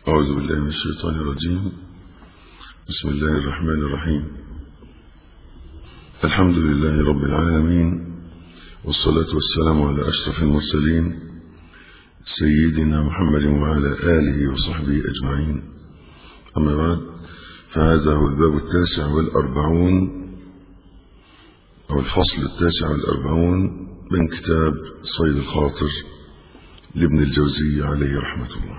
أعوذ بالله من الشيطان الرجيم بسم الله الرحمن الرحيم الحمد لله رب العالمين والصلاة والسلام على أشرف المرسلين سيدنا محمد وعلى آله وصحبه أجمعين أما بعد فهذا هو الباب التاسع والأربعون أو الفصل التاسع والأربعون من كتاب صيد الخاطر لابن الجوزي عليه رحمة الله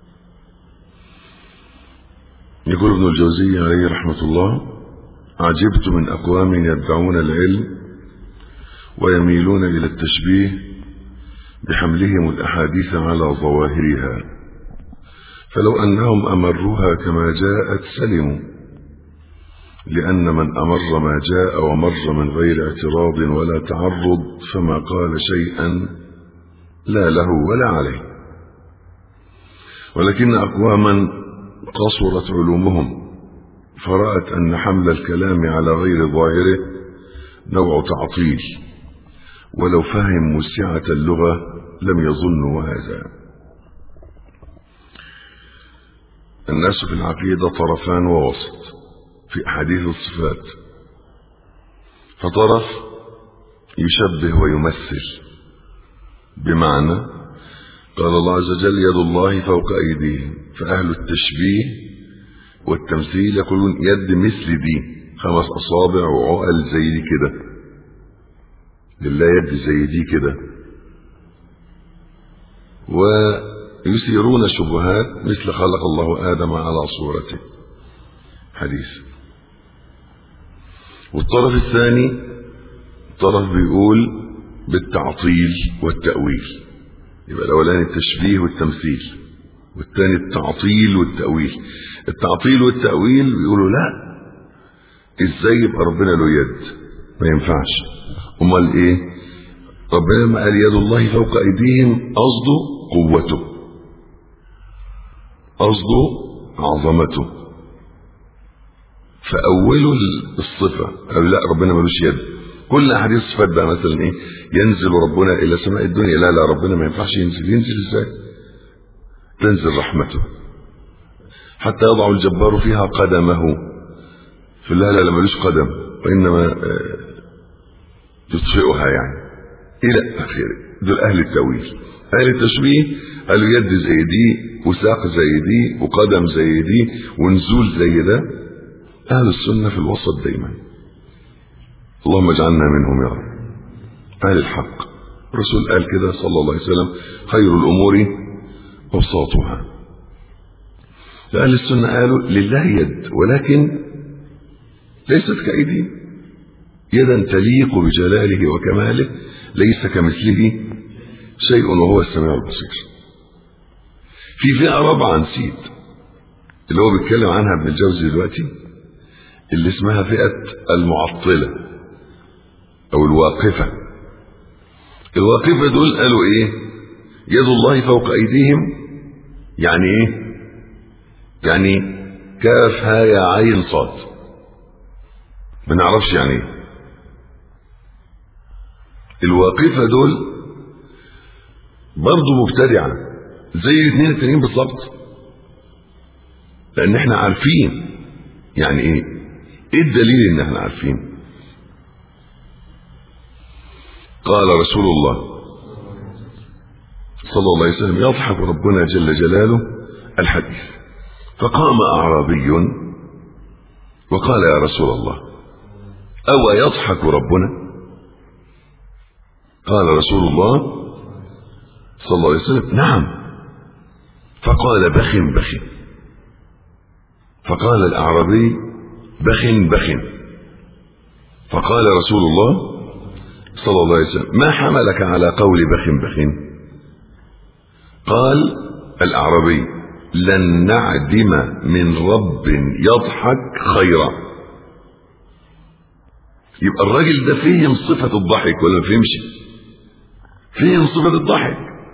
يقول ابن الجوزي عليه رحمة الله عجبت من أقوام يدعون العلم ويميلون إلى التشبيه بحملهم الأحاديث على ظواهرها فلو أنهم أمروها كما جاءت سلموا لأن من أمر ما جاء ومر من غير اعتراض ولا تعرض فما قال شيئا لا له ولا عليه ولكن أقواما قصرت علومهم فرأت أن حمل الكلام على غير ظاهره نوع تعطيل ولو فهم سعة اللغة لم يظنوا هذا الناس في العقيدة طرفان ووسط في أحاديث الصفات فطرف يشبه ويمثل بمعنى قال الله عز وجل يد الله فوق أيديهم فأهل التشبيه والتمثيل يقولون يد مثل دي خمس أصابع وعقل زي دي كده لله يد زي دي كده ويثيرون شبهات مثل خلق الله آدم على صورته حديث والطرف الثاني طرف بيقول بالتعطيل والتأويل يبقى الأولاني التشبيه والتمثيل والثاني التعطيل والتأويل التعطيل والتأويل بيقولوا لا ازاي يبقى ربنا له يد ما ينفعش امال ايه ربنا لما قال يد الله فوق ايديهم قصده قوته قصده عظمته فاولوا الصفه قالوا لا ربنا ملوش يد كل احاديث الصفات بقى مثلا ايه ينزل ربنا الى سماء الدنيا لا لا ربنا ما ينفعش ينزل ينزل ازاي تنزل رحمته حتى يضع الجبار فيها قدمه في لا لا لا ملوش قدم وانما يطفئها يعني الى اخره دول اهل التاويل اهل التشبيه قالوا يد زي دي وساق زي دي وقدم زي دي ونزول زي ده اهل السنه في الوسط دايما اللهم اجعلنا منهم يا رب اهل الحق الرسول قال كده صلى الله عليه وسلم خير الامور اوساطها فاهل السنه قالوا لله يد ولكن ليست كايدي يدا تليق بجلاله وكماله ليس كمثله شيء وهو السميع البصير في فئة رابعة نسيت اللي هو بيتكلم عنها ابن الجوزي دلوقتي اللي اسمها فئة المعطلة أو الواقفة الواقفة دول قالوا إيه يد الله فوق أيديهم يعني إيه يعني كاف ها يا عين صاد ما نعرفش يعني ايه الواقفة دول برضه مبتدعة زي الاثنين التانيين بالظبط لان احنا عارفين يعني ايه ايه الدليل ان احنا عارفين قال رسول الله صلى الله عليه وسلم يضحك ربنا جل جلاله الحديث فقام اعرابي وقال يا رسول الله أو يضحك ربنا قال رسول الله صلى الله عليه وسلم نعم فقال بخ بخ فقال الأعرابي بخ بخ فقال رسول الله صلى الله عليه وسلم ما حملك على قول بخ بخ قال الأعرابي لن نعدم من رب يضحك خيرا يبقى الراجل ده فهم صفة الضحك ولا ما فهمش فهم صفة الضحك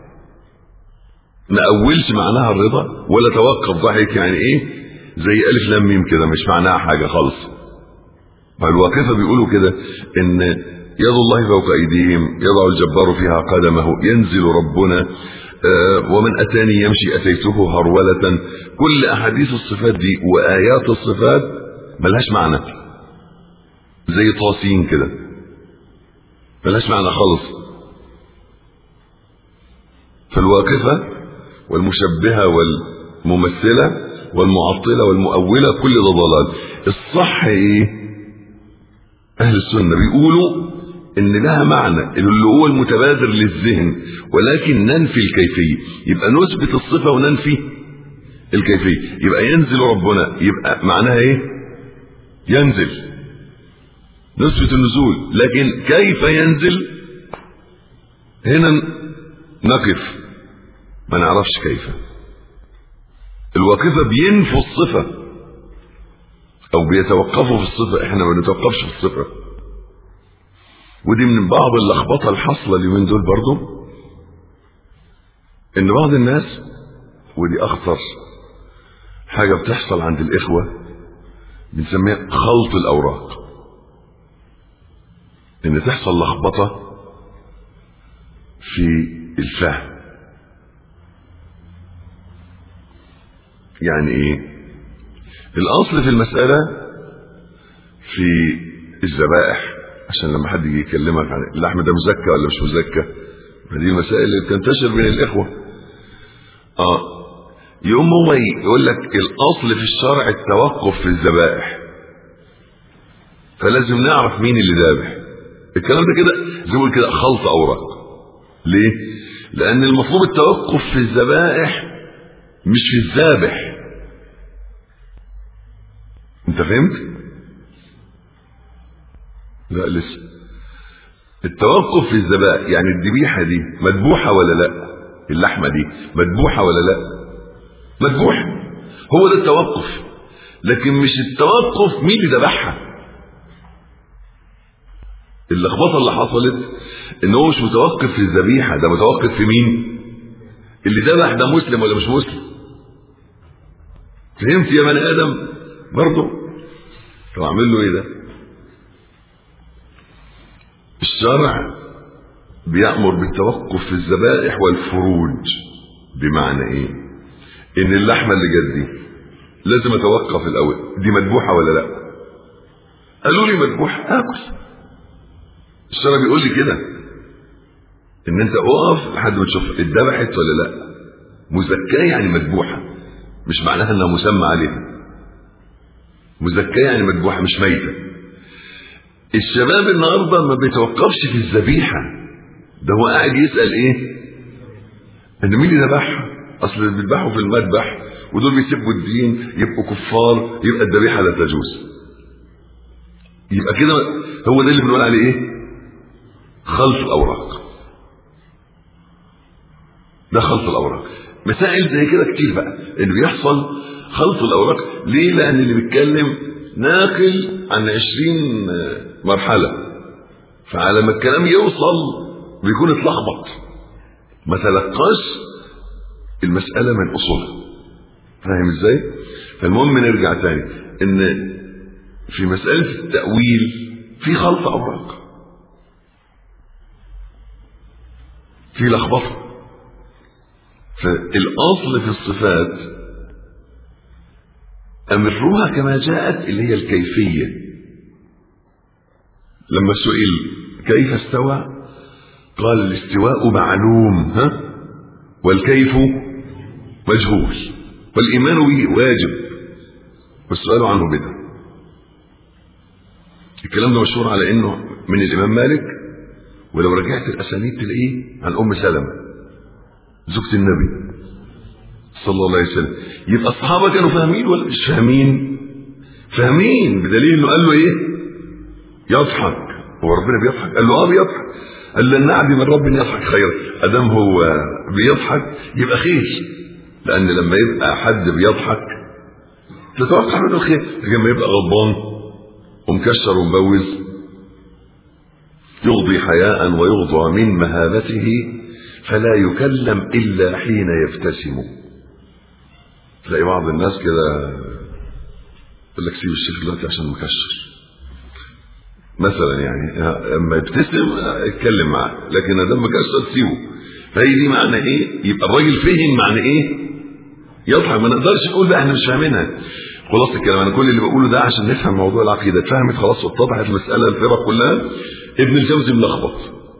ما أولش معناها الرضا ولا توقف ضحك يعني ايه زي ألف لام ميم كده مش معناها حاجة خالص فالواقفة بيقولوا كده ان يد الله فوق أيديهم يضع الجبار فيها قدمه ينزل ربنا آه ومن أتاني يمشي أتيته هرولة كل أحاديث الصفات دي وآيات الصفات ملهاش معنى زي طاسين كده ملهاش معنى خالص فالواقفة والمشبهة والممثلة والمعطلة والمؤولة كل ده ضلال الصح ايه اهل السنة بيقولوا ان لها معنى اللي هو المتبادر للذهن ولكن ننفي الكيفية يبقى نثبت الصفة وننفي الكيفية يبقى ينزل ربنا يبقى معناها ايه ينزل نثبت النزول لكن كيف ينزل هنا نقف ما نعرفش كيف الواقفة بينفوا الصفة او بيتوقفوا في الصفة احنا ما بنتوقفش في الصفة ودي من بعض اللخبطة الحاصلة اليومين دول برضو ان بعض الناس ودي اخطر حاجة بتحصل عند الاخوة بنسميها خلط الاوراق ان تحصل لخبطة في الفهم يعني ايه الاصل في المسألة في الذبائح عشان لما حد يجي يكلمك عن اللحم ده مزكى ولا مش مزكى دي المسائل اللي بتنتشر بين الاخوة اه يقوم هو يقول لك الاصل في الشرع التوقف في الذبائح فلازم نعرف مين اللي ذابح الكلام ده كده زي ما كده خلط اوراق ليه لان المطلوب التوقف في الذبائح مش في الذابح انت فهمت لا لسه التوقف في الذبائح يعني الذبيحه دي مذبوحه ولا لا اللحمه دي مذبوحه ولا لا مذبوحه هو ده التوقف لكن مش التوقف مين اللي ذبحها اللخبطه اللي حصلت ان هو مش متوقف في الذبيحه ده متوقف في مين اللي ذبح ده مسلم ولا مش مسلم فهمت يا بني ادم برضه طب اعمل له ايه ده الشرع بيأمر بالتوقف في الذبائح والفروج بمعنى ايه ان اللحمه اللي جت دي لازم اتوقف الاول دي مذبوحه ولا لا قالوا لي مذبوحه اكل الشرع بيقول لي كده ان انت اقف لحد ما تشوف اتذبحت ولا لا مزكاه يعني مذبوحه مش معناها انها مسمى عليها مزكاه يعني مذبوحه مش ميته الشباب النهارده ما بيتوقفش في الذبيحه ده هو قاعد يسال ايه ان مين اللي ذبحها اصل اللي بيذبحوا في المذبح ودول بيسبوا الدين يبقوا كفار يبقى الذبيحه لا تجوز يبقى كده هو ده اللي بنقول عليه ايه خلط الاوراق ده خلط الاوراق مسائل زي كده كتير بقى اللي بيحصل خلط الاوراق ليه لان اللي بيتكلم ناقل عن عشرين مرحلة فعلى ما الكلام يوصل بيكون اتلخبط ما تلقاش المسألة من أصولها فاهم ازاي؟ فالمهم نرجع تاني ان في مسألة التأويل في خلط أوراق في لخبطة فالأصل في الصفات أمروها كما جاءت اللي هي الكيفية لما سئل كيف استوى قال الاستواء معلوم ها والكيف مجهول والإيمان به واجب والسؤال عنه بدعة الكلام ده مشهور على انه من الامام مالك ولو رجعت الاسانيد تلاقيه عن ام سلمة زوجة النبي صلى الله عليه وسلم يبقى الصحابة كانوا فاهمين ولا مش فاهمين فاهمين بدليل انه قال له ايه يضحك هو ربنا بيضحك قال له اه بيضحك قال له النعم من رب يضحك خير ادام هو بيضحك يبقى خير لان لما يبقى حد بيضحك تتوقع منه الخير لكن لما يبقى غضبان ومكشر ومبوز يغضي حياء ويغضى من مهابته فلا يكلم الا حين يبتسم تلاقي بعض الناس كده يقول لك سيب الشيخ دلوقتي عشان مكشر مثلا يعني لما يبتسم اتكلم معاه لكن لما مكشر سيبه فهي دي معنى ايه يبقى الراجل فهم معنى ايه يضحك ما نقدرش نقول بقى احنا مش فاهمينها خلاص الكلام انا كل اللي بقوله ده عشان نفهم موضوع العقيده اتفهمت خلاص واتضحت المساله الفرق كلها ابن الجوزي ملخبط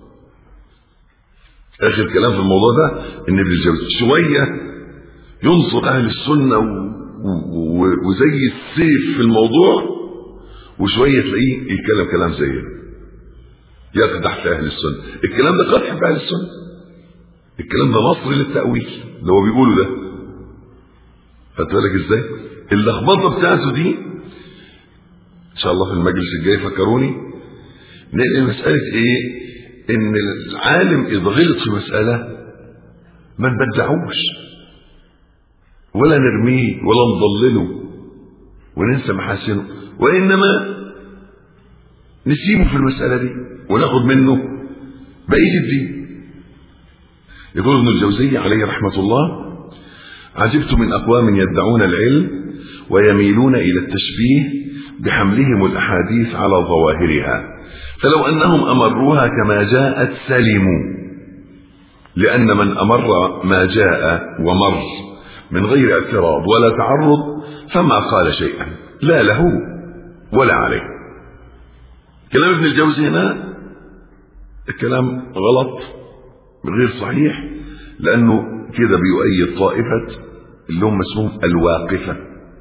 اخر كلام في الموضوع ده ان ابن الجوزي شويه ينصر اهل السنه و... و... وزي السيف في الموضوع وشويه تلاقيه يتكلم كلام زي ده يقدح في اهل السنه الكلام ده قدح في اهل السنه الكلام ده مصري للتاويل اللي هو بيقوله ده خدت بالك ازاي اللخبطه بتاعته دي ان شاء الله في المجلس الجاي فكروني نلاقي مساله ايه ان العالم اذا غلط في مساله ما نبدعوش ولا نرميه ولا نضلله وننسى محاسنه وانما نسيبه في المساله دي وناخد منه بقيه الدين يقول ابن الجوزي عليه رحمه الله عجبت من اقوام يدعون العلم ويميلون الى التشبيه بحملهم الاحاديث على ظواهرها فلو انهم امروها كما جاءت سلموا لان من امر ما جاء ومر من غير اعتراض ولا تعرض فما قال شيئا لا له ولا عليه كلام ابن الجوزي هنا الكلام غلط غير صحيح لانه كده بيؤيد طائفه اللي هم اسمهم الواقفه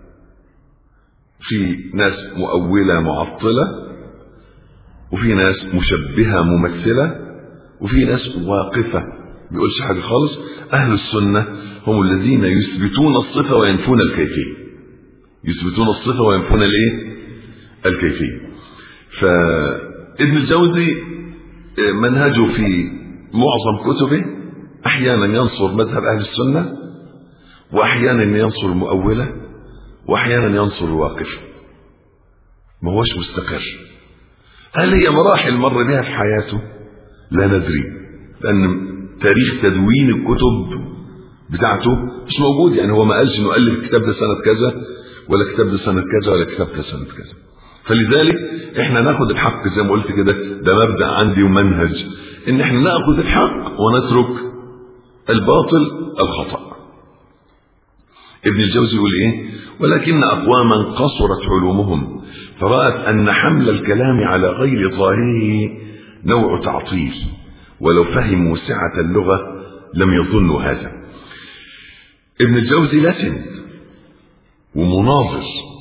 في ناس مؤوله معطله وفي ناس مشبهه ممثله وفي ناس واقفه بيقولش حاجه خالص اهل السنه هم الذين يثبتون الصفه وينفون الكيفيه يثبتون الصفه وينفون الايه الكيفيه فابن الجوزي منهجه في معظم كتبه احيانا ينصر مذهب اهل السنه واحيانا ينصر المؤوله واحيانا ينصر الواقف ما هوش مستقر هل هي مراحل مر بها في حياته لا ندري لان تاريخ تدوين الكتب بتاعته مش موجود يعني هو ما قالش انه الف الكتاب ده سنه كذا ولا الكتاب ده سنه كذا ولا الكتاب ده سنه كذا فلذلك احنا ناخد الحق زي ما قلت كده ده مبدا عندي ومنهج ان احنا ناخذ الحق ونترك الباطل الخطا ابن الجوزي يقول ايه ولكن اقواما قصرت علومهم فرات ان حمل الكلام على غير ظاهره نوع تعطيل ولو فهموا سعه اللغه لم يظنوا هذا ابن الجوزي لسن ومناظر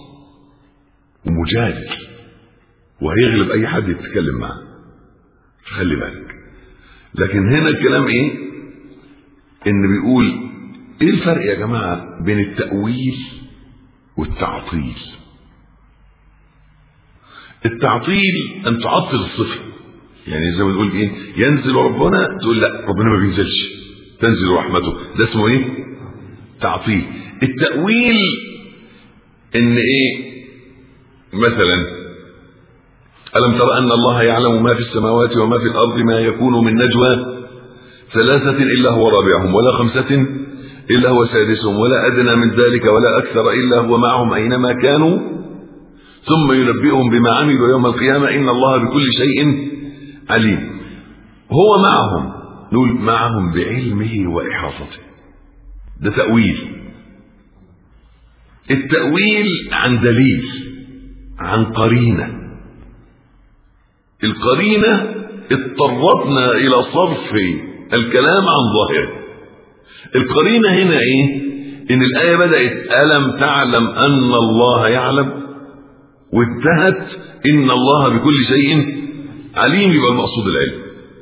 ومجادل وهيغلب اي حد يتكلم معاه خلي بالك لكن هنا الكلام ايه ان بيقول ايه الفرق يا جماعه بين التاويل والتعطيل التعطيل ان تعطل الصفه يعني زي ما تقول ايه ينزل ربنا تقول لا ربنا ما بينزلش تنزل رحمته ده اسمه ايه تعطيل التاويل ان ايه مثلا ألم تر أن الله يعلم ما في السماوات وما في الأرض ما يكون من نجوى ثلاثة إلا هو رابعهم ولا خمسة إلا هو سادسهم ولا أدنى من ذلك ولا أكثر إلا هو معهم أينما كانوا ثم ينبئهم بما عملوا يوم القيامة إن الله بكل شيء عليم هو معهم نقول معهم بعلمه وإحاطته ده تأويل التأويل عن دليل عن قرينه القرينة اضطرتنا إلى صرف الكلام عن ظاهره القرينة هنا إيه؟ إن الآية بدأت ألم تعلم أن الله يعلم وانتهت إن الله بكل شيء عليم يبقى المقصود العلم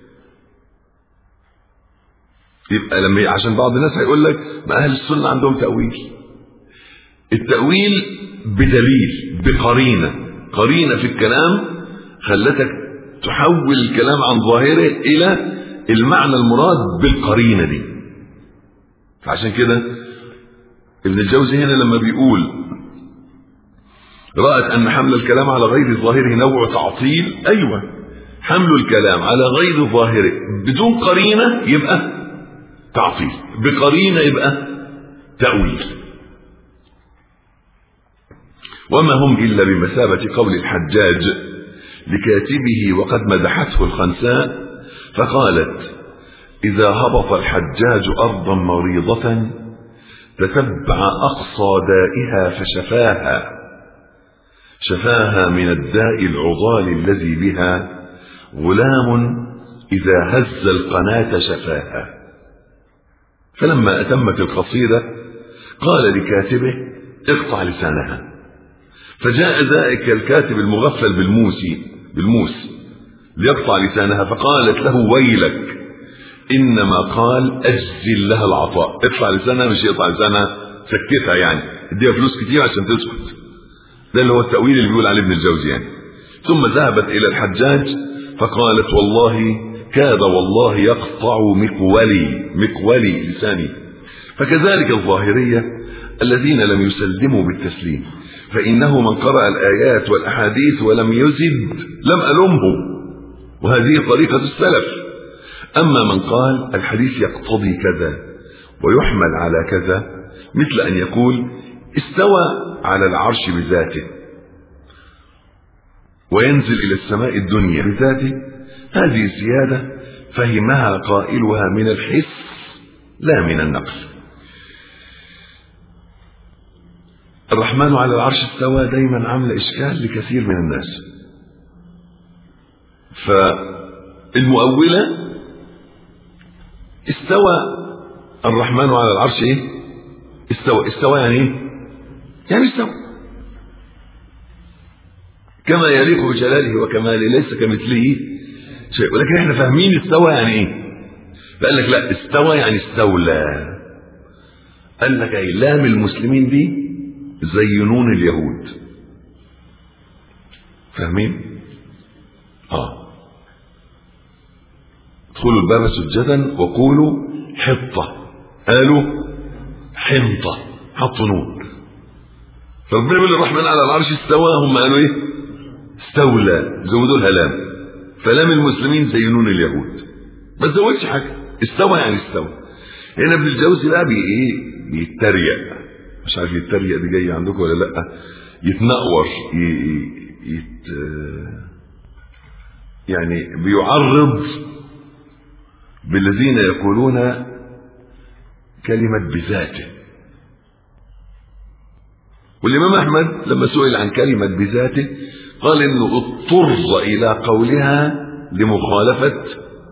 يبقى لما عشان بعض الناس هيقول لك ما أهل السنة عندهم تأويل التأويل بدليل بقرينة قرينة في الكلام خلتك تحول الكلام عن ظاهره الى المعنى المراد بالقرينه دي فعشان كده ابن الجوزي هنا لما بيقول رأت أن حمل الكلام على غير ظاهره نوع تعطيل أيوة حمل الكلام على غير ظاهره بدون قرينة يبقى تعطيل بقرينة يبقى تأويل وما هم إلا بمثابة قول الحجاج لكاتبه وقد مدحته الخنساء فقالت إذا هبط الحجاج أرضا مريضة تتبع أقصى دائها فشفاها شفاها من الداء العضال الذي بها غلام إذا هز القناة شفاها فلما أتمت القصيدة قال لكاتبه اقطع لسانها فجاء ذلك الكاتب المغفل بالموسي بالموس ليقطع لسانها فقالت له ويلك انما قال اجزل لها العطاء اقطع لسانها مش يقطع لسانها سكتها يعني اديها فلوس كتير عشان تسكت ده اللي هو التأويل اللي بيقول عليه ابن الجوزي يعني ثم ذهبت الى الحجاج فقالت والله كاد والله يقطع مقولي مقولي لساني فكذلك الظاهرية الذين لم يسلموا بالتسليم فإنه من قرأ الآيات والأحاديث ولم يزد لم ألمه وهذه طريقة السلف أما من قال الحديث يقتضي كذا ويحمل على كذا مثل أن يقول استوى على العرش بذاته وينزل إلى السماء الدنيا بذاته هذه الزيادة فهمها قائلها من الحس لا من النقل الرحمن على العرش استوى دايما عامل إشكال لكثير من الناس فالمؤولة استوى الرحمن على العرش ايه استوى استوى يعني ايه يعني استوى كما يليق بجلاله وكماله ليس كمثله شيء ولكن احنا فاهمين استوى يعني ايه فقال لك لا استوى يعني استولى قال لك ايه لام المسلمين دي زي نون اليهود فاهمين اه ادخلوا الباب سجدا وقولوا حطة قالوا حنطة حطوا نون فربنا يقول الرحمن على العرش استوى هم قالوا ايه استولى زودوا لها لام فلام المسلمين زي نون اليهود ما تزودش حاجه استوى يعني استوى هنا ابن الجوزي بقى بي ايه بيتريق مش عارف يتريق دي جايه عندكم ولا لا يتنقور يت يعني بيعرض بالذين يقولون كلمة بذاته والإمام أحمد لما سئل عن كلمة بذاته قال إنه اضطر إلى قولها لمخالفة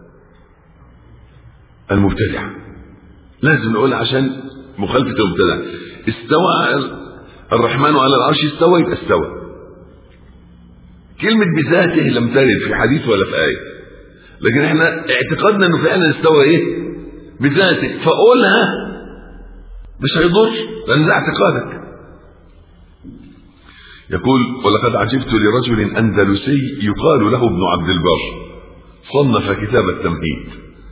المبتدع لازم نقول عشان مخالفة المبتدع استوى الرحمن على العرش استوى يبقى استوى كلمة بذاته لم ترد في حديث ولا في آية لكن احنا اعتقدنا انه فعلا استوى ايه بذاته فقولها مش هيضر لان ده اعتقادك يقول ولقد عجبت لرجل اندلسي يقال له ابن عبد البر صنف كتاب التمهيد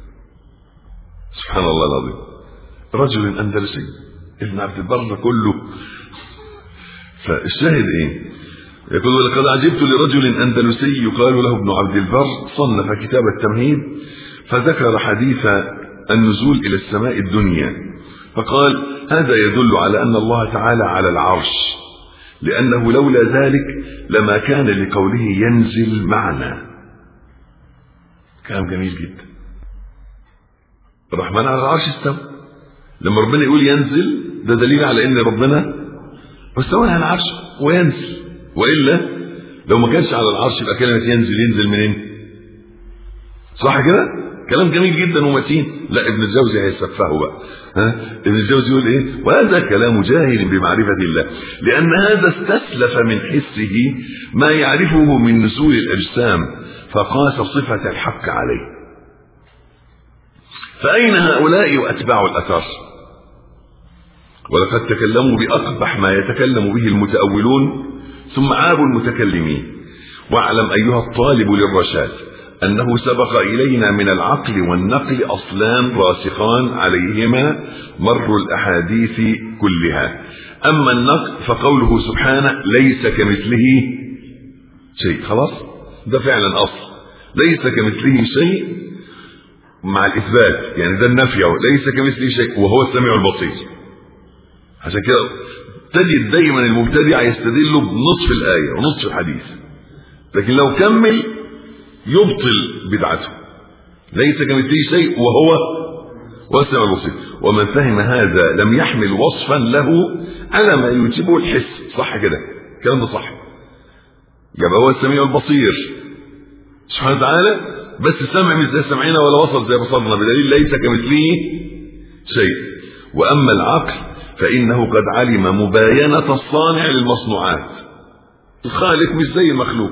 سبحان الله العظيم رجل اندلسي ابن عبد البر كله فالشاهد ايه يقول ولقد عجبت لرجل أندلسي يقال له ابن عبد البر صنف كتاب التمهيد فذكر حديث النزول إلى السماء الدنيا فقال هذا يدل على أن الله تعالى على العرش لأنه لولا ذلك لما كان لقوله ينزل معنا كلام جميل جدا الرحمن على العرش استوى لما ربنا يقول ينزل ده دليل على ان ربنا استوى على العرش وينزل والا لو ما كانش على العرش يبقى كلمه ينزل ينزل منين صح كده كلام جميل جدا ومتين لا ابن الجوزي هيسفهه بقى ها ابن الجوزي يقول ايه وهذا كلام جاهل بمعرفه الله لان هذا استسلف من حسه ما يعرفه من نزول الاجسام فقاس صفه الحق عليه فاين هؤلاء واتباع الاثار ولقد تكلموا باقبح ما يتكلم به المتاولون ثم عابوا المتكلمين واعلم ايها الطالب للرشاد انه سبق الينا من العقل والنقل اصلان راسخان عليهما مر الاحاديث كلها اما النقل فقوله سبحانه ليس كمثله شيء خلاص ده فعلا اصل ليس كمثله شيء مع الاثبات يعني ده النفي ليس كمثله شيء وهو السميع البصير عشان كده تجد دايما المبتدع يستدل بنصف الآية ونصف الحديث لكن لو كمل يبطل بدعته ليس كمثله شيء وهو واسع البصير ومن فهم هذا لم يحمل وصفا له على ما يوجبه الحس صح كده الكلام ده صح يبقى هو السميع البصير سبحانه وتعالى بس السمع مش زي سمعنا ولا بصر زي بصرنا بدليل ليس كمثله شيء واما العقل فانه قد علم مباينه الصانع للمصنوعات الخالق مش زي المخلوق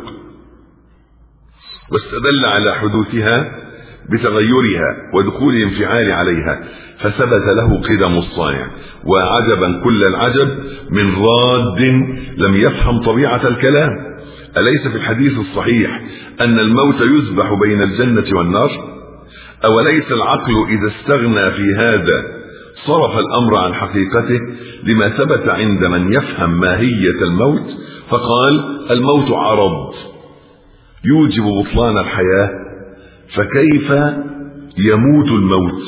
واستدل على حدوثها بتغيرها ودخول الانفعال عليها فثبت له قدم الصانع وعجبا كل العجب من راد لم يفهم طبيعة الكلام أليس في الحديث الصحيح أن الموت يذبح بين الجنة والنار أوليس العقل إذا استغنى في هذا صرف الأمر عن حقيقته لما ثبت عند من يفهم ماهية الموت فقال الموت عرض يوجب بطلان الحياة فكيف يموت الموت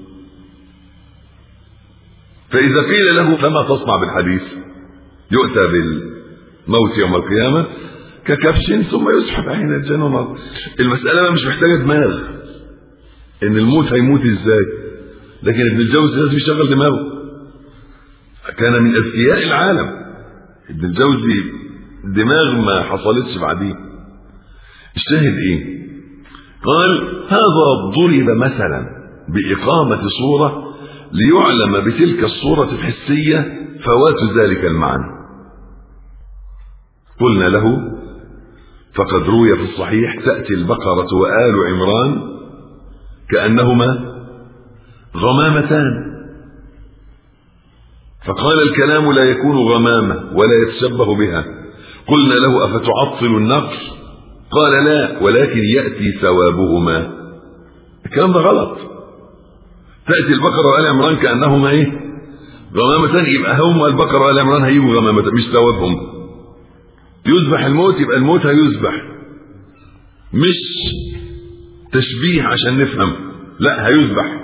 فإذا قيل له فما تصنع بالحديث يؤتى بالموت يوم القيامة ككبش ثم يسحب عين الجنة والنار المسألة مش محتاجة دماغ إن الموت هيموت إزاي لكن ابن الجوزي لازم يشغل دماغه كان من أذكياء العالم ابن الجوزي دماغ ما حصلتش بعديه الشاهد ايه قال هذا ضرب مثلا بإقامة صورة ليعلم بتلك الصورة الحسية فوات ذلك المعنى قلنا له فقد روي في الصحيح تأتي البقرة وآل عمران كأنهما غمامتان فقال الكلام لا يكون غمامة ولا يتشبه بها قلنا له أفتعطل النقل قال لا ولكن يأتي ثوابهما الكلام ده غلط تأتي البقرة وآل عمران كأنهما ايه غمامتان يبقى هم البقرة وآل عمران هيجوا غمامتان مش ثوابهم يذبح الموت يبقى الموت هيذبح مش تشبيه عشان نفهم لا هيذبح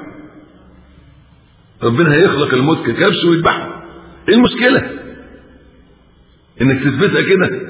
ربنا هيخلق الموت ككبش ويذبحه ايه المشكلة انك تثبتها كده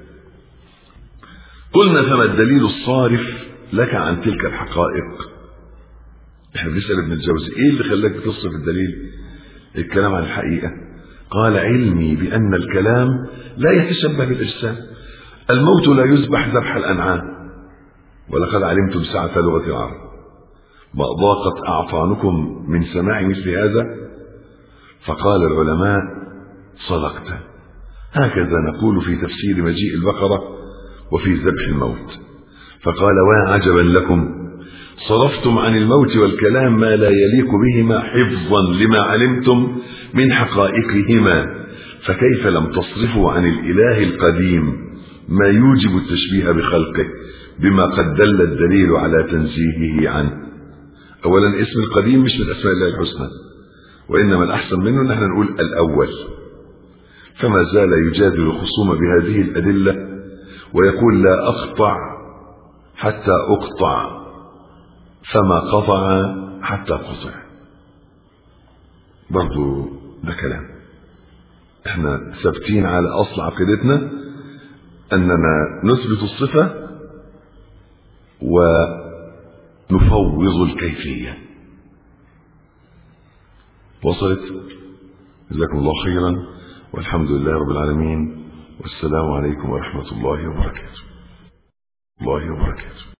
قلنا فما الدليل الصارف لك عن تلك الحقائق احنا بنسأل ابن الجوزي ايه اللي خلاك تصرف الدليل الكلام عن الحقيقة قال علمي بأن الكلام لا يتشبه بالإجسام الموت لا يذبح ذبح الأنعام ولقد علمتم سعة لغة العرب ما ضاقت أعطانكم من سماع مثل هذا فقال العلماء صدقت هكذا نقول في تفسير مجيء البقرة وفي ذبح الموت فقال وعجبا لكم صرفتم عن الموت والكلام ما لا يليق بهما حفظا لما علمتم من حقائقهما فكيف لم تصرفوا عن الإله القديم ما يوجب التشبيه بخلقه بما قد دل الدليل على تنزيهه عنه أولا اسم القديم مش من أسماء الله الحسنى وإنما الأحسن منه أن احنا نقول الأول فما زال يجادل الخصوم بهذه الأدلة ويقول لا أقطع حتى أقطع فما قطع حتى قطع برضو ده كلام احنا ثابتين على أصل عقيدتنا أننا نثبت الصفة ونفوض الكيفية وصلت جزاكم الله خيرا والحمد لله رب العالمين والسلام عليكم ورحمة الله وبركاته الله وبركاته